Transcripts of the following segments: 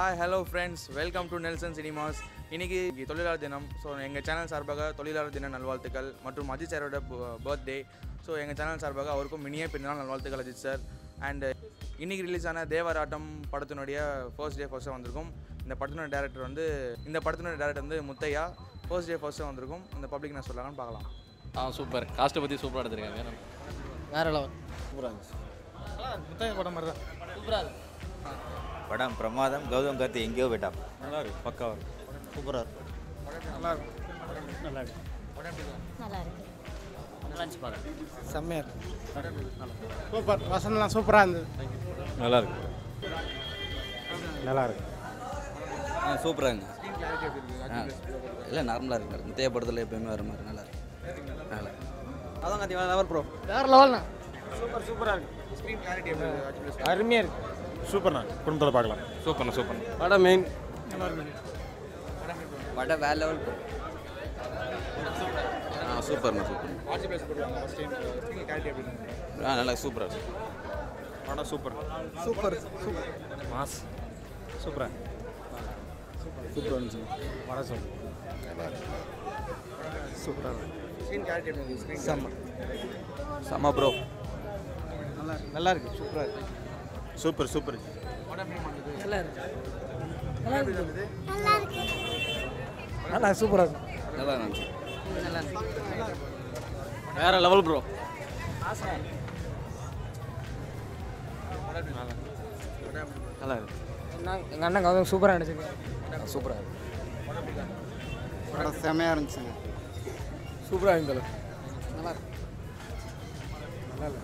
hi hello friends welcome to Nelson cinemas இன்னைக்கு தொழிலாளர் தினம் ஸோ எங்கள் சேனல் சார்பாக தொழிலாளர் தின நல்வாழ்த்துக்கள் மற்றும் அஜித் சாரோட பர்த்டே ஸோ எங்கள் சேனல் சார்பாக அவருக்கும் இனிய பிறந்தநாள் நல்வாழ்த்துக்கள் அஜித் சார் அண்ட் இன்னைக்கு ரிலீஸ் ஆன தேவராட்டம் படத்தினுடைய ஃபர்ஸ்ட் டே ஃபர்ஸ்ட்டாக வந்திருக்கும் இந்த படத்தினோட டேரக்டர் வந்து இந்த படத்தினோட டேரக்டர் வந்து முத்தையா ஃபர்ஸ்ட் டே ஃபர்ஸ்ட்டாக வந்திருக்கும் இந்த பப்ளிக் நான் சொல்லலாம்னு பார்க்கலாம் ஆ சூப்பர் காஸ்ட்டை பற்றி சூப்பராக எடுத்திருக்காங்க வேற லெவல் படம் பிரமாதம் கௌதம் கார்த்தி எங்கேயோ போயிட்டான் நல்லா இருக்கு பக்காவா இருக்கு சூப்பராக செம்மையாக இருக்கு சூப்பர் வசந்தலாம் சூப்பராக இருந்தது நல்லா இருக்கு நல்லா இருக்கு சூப்பராக இருங்க இல்லை நார்மலாக இருக்கு முத்தைய படத்தில் எப்பயுமே வர மாதிரி நல்லா இருக்கு நல்லா இருக்கு அதான் கத்தி லெவல் ப்ரோ வேற லெவல்ண்ணா சூப்பர் சூப்பராக இருக்கு அருமையாக இருக்கு சூப்பர்ண்ணா குடும்பத்தோட பார்க்கலாம் சூப்பர்ண்ணா சூப்பர் படம் மெயின் படம் வேற லெவல் ஆ சூப்பர்ண்ணா சூப்பர் ஆ நல்லா சூப்பராக இருக்கு படம் சூப்பர் சூப்பர் சூப்பர் மாஸ் சூப்பரா சூப்பராக இருந்துச்சு படம் சூப்பர் செம்ம செம்ம ப்ரோ நல்லா இருக்கு நல்லா இருக்கு சூப்பராக இருக்கு சூப்பர் சூப்பர் நல்லா இருக்கு நல்லா சூப்பராக இருக்கு நல்லா இருந்துச்சு வேற லெவல் ப்ரோ நல்லா இருக்கு எங்கள் அண்ணன் கௌதம் சூப்பராக நடிச்சிருக்காரு சூப்பராக இருக்கு படம் செம்மையாக இருந்துச்சுங்க சூப்பராக இருந்தது நல்லா இருக்கு நல்லா இல்லை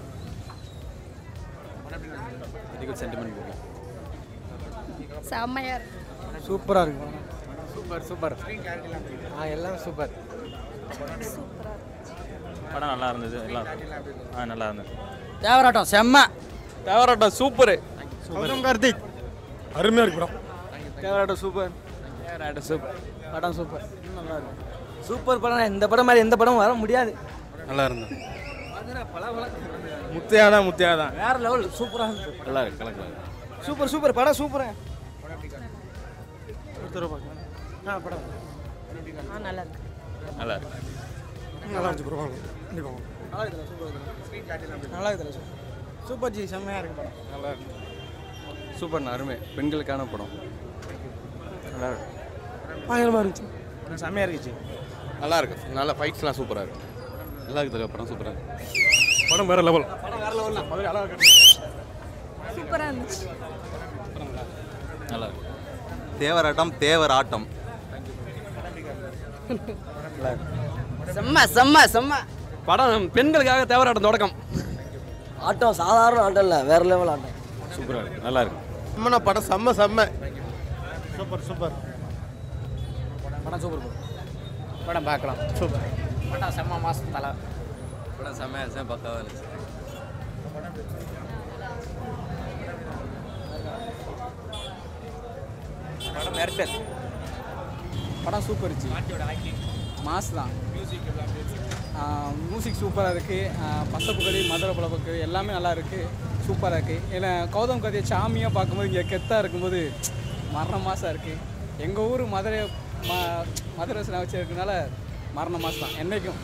வெரி குட் சென்டிமெண்ட் இருக்கு செம்மையா இருக்கு சூப்பராக இருக்கு சூப்பர் சூப்பர் ஆ எல்லாம் சூப்பர் படம் நல்லா இருந்தது எல்லாம் ஆ நல்லா இருந்தது தேவராட்டம் செம்ம தேவராட்டம் சூப்பரு கௌதம் கார்த்திக் அருமையாக இருக்கு படம் தேவராட்டம் சூப்பர் தேவராட்டம் சூப்பர் படம் சூப்பர் நல்லா இருக்கு சூப்பர் படம் இந்த படம் மாதிரி எந்த படமும் வர முடியாது நல்லா இருந்தது முத்தையா தான் முத்தையா தான் வேற லெவல் சூப்பராக இருந்துச்சு நல்லா இருக்கு கலக்கலாம் சூப்பர் சூப்பர் படம் சூப்பரா ஆ படம் ஆ நல்லா இருக்கு நல்லா இருக்கு நல்லா இருந்துச்சு ப்ரோ நல்லா இருக்குல்ல சூப்பர் நல்லா இருக்குல்ல சூப்பர் சூப்பர் ஜி செம்மையாக இருக்கு படம் நல்லா இருக்கு சூப்பர்ண்ணா அருமை பெண்களுக்கான படம் நல்லா இருக்கு பயங்கரமாக இருந்துச்சு செம்மையாக இருந்துச்சு நல்லா இருக்கு நல்லா ஃபைட்ஸ்லாம் சூப்பராக இருக்கு நல்லா இருக்குது படம் சூப்பராக இருக்கு படம் வேற லெவல் சூப்பரா இருந்துச்சு நல்லா இருக்கு தேவராட்டம் தேவராட்டம் செம்ம செம்ம செம்ம படம் பெண்களுக்காக தேவராட்டம் தொடக்கம் ஆட்டம் சாதாரண ஆட்டம் இல்லை வேற லெவல் ஆட்டம் சூப்பராக இருக்கு நல்லா இருக்கு செம்மண்ணா படம் செம்ம செம்ம சூப்பர் சூப்பர் படம் சூப்பர் படம் பார்க்கலாம் சூப்பர் படம் செம்ம மாசம் தலை படம் செம்மையாக இருந்துச்சு பக்காவாக இருந்துச்சு படம் மெர்டல் படம் சூப்பர் இருந்துச்சு மாஸ் தான் மியூசிக் சூப்பராக இருக்குது பசப்புக்கடி மதுரை புலப்புக்கு எல்லாமே நல்லா இருக்குது சூப்பராக இருக்குது ஏன்னா கௌதம் கதையை சாமியாக பார்க்கும்போது இங்கே கெத்தாக இருக்கும்போது மரண மாதம் இருக்குது எங்கள் ஊர் மதுரை ம மதுரை வச்சு வச்சிருக்கனால மரண மாதம் தான் என்றைக்கும்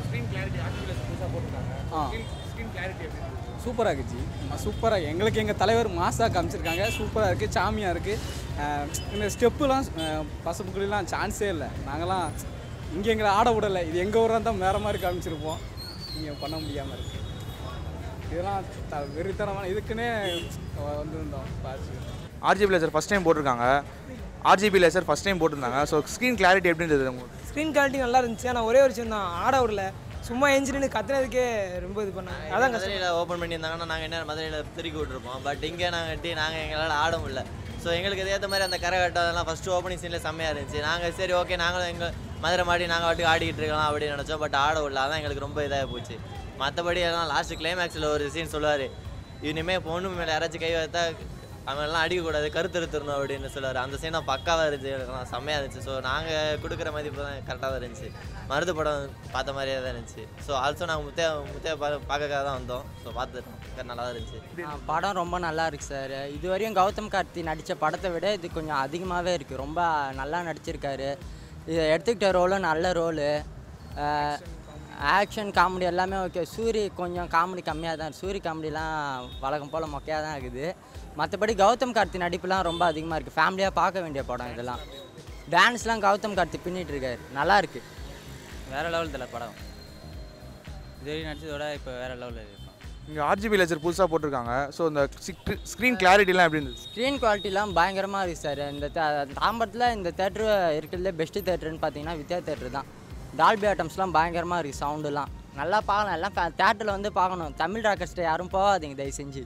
ஆ சூப்பராக இருக்குச்சு சூப்பராக எங்களுக்கு எங்கள் தலைவர் மாசாக காமிச்சிருக்காங்க சூப்பராக இருக்குது சாமியாக இருக்குது இந்த ஸ்டெப்புலாம் பசப்புக்குலாம் சான்ஸே இல்லை நாங்களாம் இங்கே எங்களை ஆட விடலை இது எங்கள் ஊராக தான் வேறு மாதிரி காமிச்சிருப்போம் இங்கே பண்ண முடியாமல் இருக்குது இதெல்லாம் த வெறித்தனமான இதுக்குன்னே வந்திருந்தோம் பார்த்து ஆர்ஜிபி லேசர் ஃபஸ்ட் டைம் போட்டிருக்காங்க ஆர்ஜிபி லேசர் ஃபஸ்ட் டைம் போட்டிருந்தாங்க ஸோ ஸ்க்ரீன் கிளாரிட்டி எப்படி இருந்தது உங்களுக்கு ஸ்க்ரீன் குவாலிட்டி நல்லா இருந்துச்சு ஆனால் ஒரே ஒரு விஷயம் தான் ஆட விடல சும்மா என்ஜினியர் கத்துனதுக்கே ரொம்ப இது பண்ணாங்க அதான் கஷ்டம் மதுரையில் ஓப்பன் பண்ணியிருந்தாங்கன்னா நாங்கள் என்ன மதுரையில் திருக்கி விட்டுருப்போம் பட் இங்கே நாங்கள் டி நாங்கள் எங்களால் ஆட முடியல ஸோ எங்களுக்கு ஏற்ற மாதிரி அந்த கரகாட்டம் அதெல்லாம் ஃபஸ்ட்டு ஓப்பனிங் சீனில் செம்மையாக இருந்துச்சு நாங்கள் சரி ஓகே நாங்களும் எங்கள் மதுரை மாடி நாங்கள் வாட்டுக்கு ஆடிக்கிட்டு இருக்கலாம் அப்படின்னு நினச்சோம் பட் ஆட விடல அதான் எங்களுக்கு ரொம்ப இதாக போச்சு மற்றபடி எல்லாம் லாஸ்ட்டு கிளைமேக்ஸில் ஒரு சீன் சொல்லுவார் இனிமேல் பொண்ணு மேலே யாராச்சும் கை வைத்தா அவன் எல்லாம் அடிக்கக்கூடாது கருத்து எடுத்துடணும் அப்படின்னு சொல்லுவார் அந்த சீனை பக்காவாக இருந்துச்சு எனக்குலாம் செம்மையாக இருந்துச்சு ஸோ நாங்கள் கொடுக்குற மதிப்பு தான் கரெக்டாக தான் இருந்துச்சு மருது படம் பார்த்த மாதிரியே தான் இருந்துச்சு ஸோ ஆல்சோ நாங்கள் முத்தையா முத்தையா பா பார்க்கறதுக்காக தான் வந்தோம் ஸோ பார்த்துட்டோம் நல்லா தான் இருந்துச்சு ஆ, படம் ரொம்ப நல்லா இருக்கு சார் இதுவரையும் கௌதம் கார்த்தி நடித்த படத்தை விட இது கொஞ்சம் அதிகமாகவே இருக்குது ரொம்ப நல்லா நடிச்சிருக்காரு இது எடுத்துக்கிட்ட ரோலும் நல்ல ரோலு ஆக்ஷன் காமெடி எல்லாமே ஓகே சூரி கொஞ்சம் காமெடி கம்மியாக தான் சூரி காமெடிலாம் வழக்கம் போல் மொக்கையாக தான் இருக்குது மற்றபடி கௌதம் கார்த்தி நடிப்புலாம் ரொம்ப அதிகமாக இருக்குது ஃபேமிலியாக பார்க்க வேண்டிய படம் இதெல்லாம் டான்ஸ்லாம் கௌதம் கார்த்தி பின்னிட்டு இருக்காரு நல்லா இருக்கு வேறு லெவல் தலை படம் இது வரைக்கும் நடிச்சதோட இப்போ வேறு லெவலில் இருக்கும் இங்கே ஆர்ஜிபி லெஜர் புதுசாக போட்டிருக்காங்க ஸோ இந்த ஸ்க்ரீன் கிளாரிட்டிலாம் எப்படி இருந்துச்சு ஸ்க்ரீன் குவாலிட்டிலாம் பயங்கரமாக இருக்குது சார் இந்த தே- தாம்பரத்தில் இந்த தேட்ரு இருக்கிறதுலே பெஸ்ட்டு தேட்டருன்னு பார்த்தீங்கன்னா வித்யா தேட்டர் தான் டால்பி ஆட்டம்ஸ்லாம் பயங்கரமாக இருக்குது சவுண்டுலாம் நல்லா பார்க்கலாம் எல்லாம் தேட்டரில் வந்து பார்க்கணும் தமிழ் ராக்கர்ஸ்ட்டை யாரும் போகாதீங்க தயவு செஞ்சு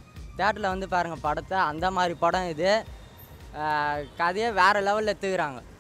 தேட்டரில் வந்து பாருங்கள் படத்தை அந்த மாதிரி படம் இது அஹ் கதையை வேறு லெவலில் எடுத்துக்கிறாங்க